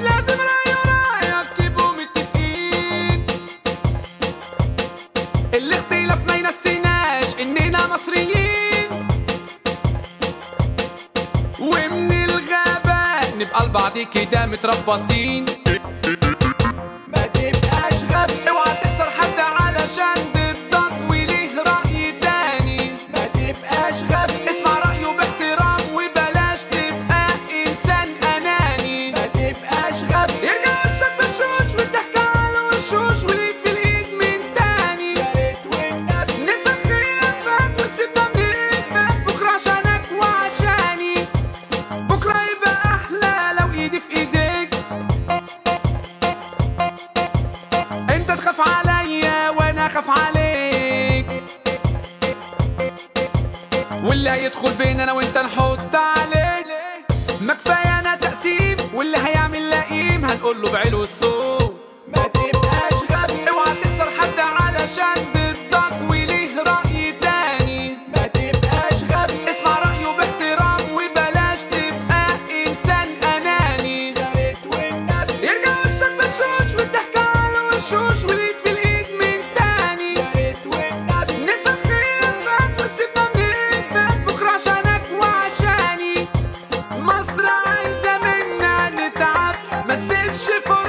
لازم رأي ورأيك يبقوا متفقين الاختلاف ما ينسيناش اننا مصريين ومن الغابة نبقى لبعض كده متربصين ما تبقاش غبي اوعى تخسر حد علشان ضدك وليه رأي تاني ما تبقاش غبي اسمع رأيه باحترام وبلاش تبقى إنسان أناني ما تبقاش غبي يرجع وشك بالشوش والضحكة على الوشوش والإيد في الإيد من تاني يا ريت والنبي ننسى الخلافات ونسيبنا من الإلفات بكرة عشانك وعشاني بكرة يبقى أحلى لو إيدي في إيديك أنت تخاف عليا وأنا أخاف عليك واللي هيدخل بينا أنا وأنت نحط عليه ما كفاية أنا تقسيم واللي هيعمل لئيم هنقول له بعلو الصوت ما تبقاش غبي اوعى تخسر حد علشان ضدك وليه رأي تاني ما تبقاش غبي اسمع رأيه باحترام وبلاش تبقى إنسان أناني يا ريت والنبي يرجع وشك بالشوش والضحكة على الوشوش والإيد في الإيد من تاني يا ريت والنبي ننسى الخلافات ونسيبنا من الإلفات بكرة عشانك وعشاني مصر عايزة منا نتعب ما تسيبش فرصة